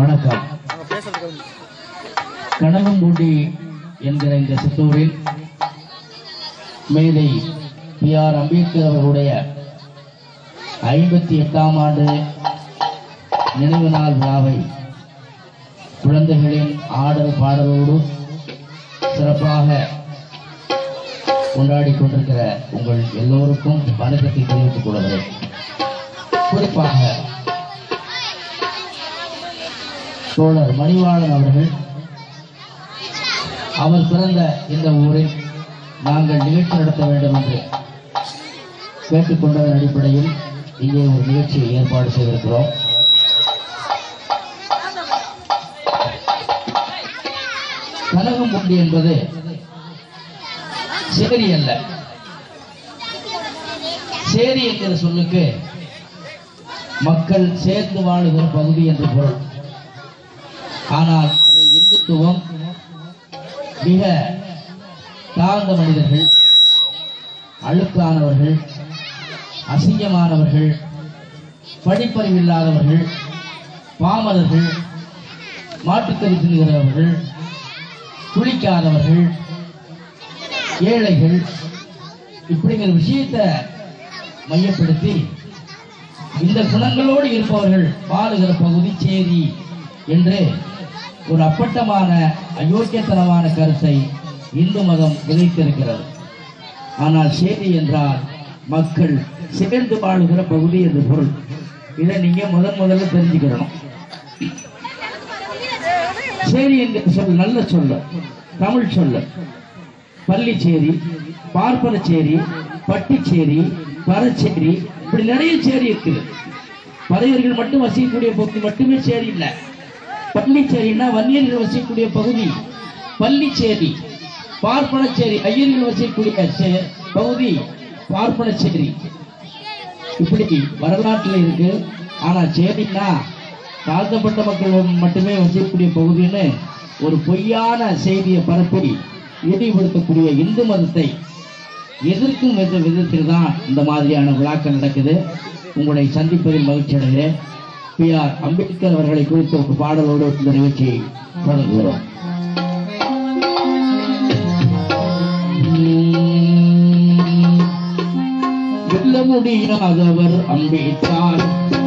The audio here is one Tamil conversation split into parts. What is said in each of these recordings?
வணக்கம் கனகம்பூண்டி என்கிற இந்த சித்தூரில் மேதை பி ஆர் அம்பேத்கர் அவர்களுடைய ஐம்பத்தி எட்டாம் ஆண்டு நினைவு நாள் விழாவை குழந்தைகளின் ஆடல் பாடலோடு சிறப்பாக கொண்டாடி கொண்டிருக்கிற உங்கள் எல்லோருக்கும் வணக்கத்தை தெரிவித்துக் கொள்கிறேன் குறிப்பாக தோழர் மணிவாளன் அவர்கள் அவர் பிறந்த இந்த ஊரில் நாங்கள் நிகழ்ச்சி நடத்த வேண்டும் என்று கேட்டுக்கொண்டதன் அடிப்படையில் இங்கே ஒரு நிகழ்ச்சியை ஏற்பாடு செய்திருக்கிறோம் கனகம்புண்டி என்பது சேரி அல்ல சேரி என்கிற சொல்லுக்கு மக்கள் சேர்ந்து வாழுகிற பகுதி என்று பொருள் ஆனால் அதை இந்துத்துவம் மிக தாழ்ந்த மனிதர்கள் அழுக்கானவர்கள் அசிங்கமானவர்கள் படிப்பறிவில்லாதவர்கள் பாமரர்கள் மாட்டுக்கறி தின்கிறவர்கள் குளிக்காதவர்கள் ஏழைகள் இப்படிங்கிற விஷயத்தை மையப்படுத்தி இந்த குணங்களோடு இருப்பவர்கள் வாழுகிற பகுதி சேரி என்று ஒரு அப்பட்டமான அயோக்கியத்தனமான கருத்தை இந்து மதம் விதைத்திருக்கிறது ஆனால் சேரி என்றால் மக்கள் சேர்ந்து வாழுகிற பகுதி என்று பொருள் இதை நீங்க முதன் முதல்ல தெரிஞ்சுக்கிறணும் சேரி என்கிற சொல் நல்ல சொல்ல தமிழ் சொல்ல பள்ளிச்சேரி பார்ப்பனச்சேரி பட்டிச்சேரி பரச்சேரி இப்படி நிறைய சேரி இருக்குது பறையர்கள் மட்டும் வசிக்கக்கூடிய பகுதி மட்டுமே சேரி இல்லை பள்ளிச்சேரின்னா வன்னியர்கள் வசிக்கக்கூடிய பகுதி பள்ளிச்சேரி பார்ப்பனச்சேரி ஐயர்கள் வசிக்கக்கூடிய சே- பகுதி பார்ப்பனச்சேரி இப்படி வரலாற்றுல இருக்கு ஆனா சேரின்னா தாழ்த்தப்பட்ட மக்கள் மட்டுமே வசிக்கக்கூடிய பகுதின்னு ஒரு பொய்யான செய்தியை பரப்பி இழிவுபடுத்தக்கூடிய இந்து மதத்தை எதிர்க்கும் வித விதத்தில் தான் இந்த மாதிரியான விழாக்கள் நடக்குது உங்களை சந்திப்பதில் மகிழ்ச்சி அடைகிறேன் பி ஆர் அம்பேத்கர் அவர்களை குறித்த ஒரு பாடலோடு இந்த நிகழ்ச்சியை தொடங்குகிறோம் வெல்ல முடியாதவர் அம்பேத்கர்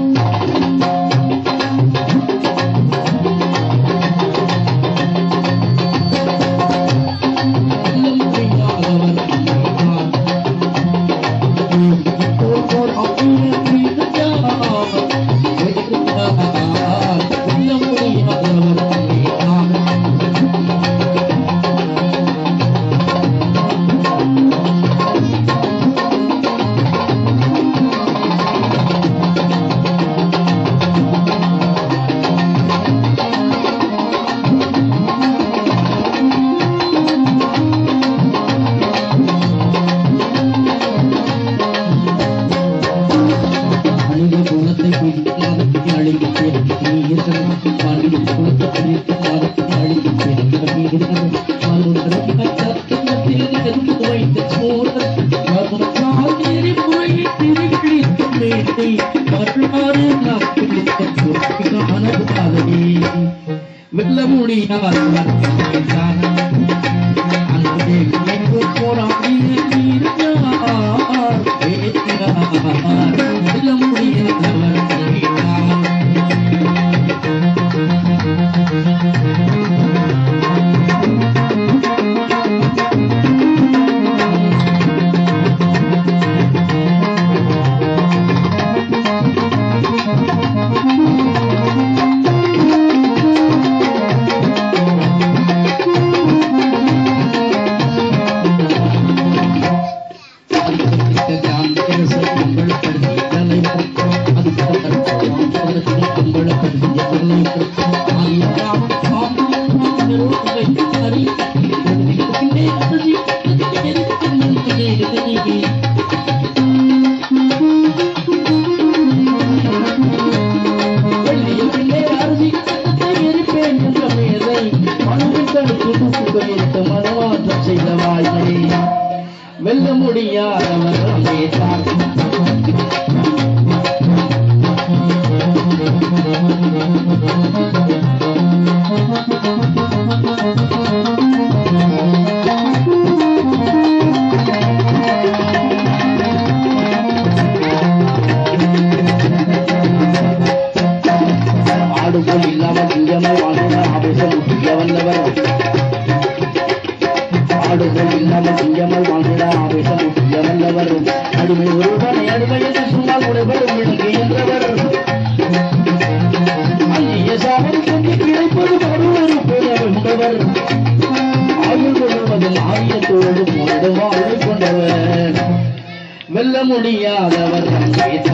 வெல்ல முடியாதவர் அம்பேத்கர் ஓர் அம்பேத்கர் வெல்ல முடியாதவர் அம்பேத்கர் மனித குலத்தை பிடித்து மதத்தை அழிக்கிறேன் நீ இருக்கிற மனித குலத்தை பிடித்து மதத்தை அழிக்கிறேன் நீ இருக்கிற மறுபடியும் சத்தத்தில் எடுத்து வைத்த சோழர் மறுபடியும் நேரி முறையை திருக்கிழித்து மேட்டை வரலாறு நாம் பிடித்த காணக்கூடாதே வெல்ல முடியாத அங்கே எங்கு போராடி நீர்ந்தார் வேட்டினார் வெல்ல முடியாதவர் வேண்டார் வெல்ல முடியாதவர் அம்பேத்கர் முடியாதவர் தங்கை